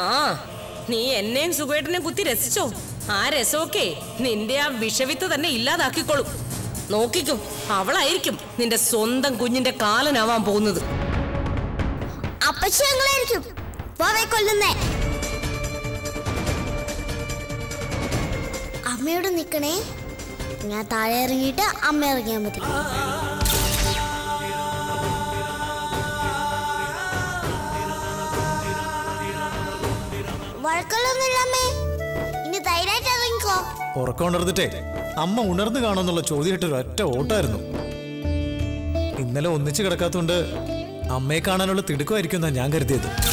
ആ നീ എന്നെയും സുഖേട്ടനെയും കുത്തി രസിച്ചോ ആ രസമൊക്കെ നിന്റെ ആ വിഷവിത്ത് തന്നെ ഇല്ലാതാക്കിക്കോളും നോക്കിക്കും അവളായിരിക്കും നിന്റെ സ്വന്തം കുഞ്ഞിന്റെ കാലനാവാൻ പോകുന്നത് അപ്പച്ചി ഞങ്ങളായിരിക്കും പോവേ കൊല്ലുന്നേ അമ്മയോട് നിക്കണേ ഞാൻ താഴെ ഇറങ്ങിയിട്ട് അമ്മ ഇറങ്ങിയാൽ മതി വഴക്കൊള്ളൊന്നുമില്ല അമ്മേ ഇനി ധൈര്യമായിട്ട് ഇറങ്ങിക്കോ ഉറക്കം ഉണർന്നിട്ടേ അമ്മ ഉണർന്നു കാണുമെന്നുള്ള ചോദ്യമായിട്ട് ഒരൊറ്റ ഓട്ടായിരുന്നു ഇന്നലെ ഒന്നിച്ച് കിടക്കാത്തതുകൊണ്ട് അമ്മയെ കാണാനുള്ള തിടുക്കമായിരിക്കും എന്നാ ഞാൻ കരുതിയത്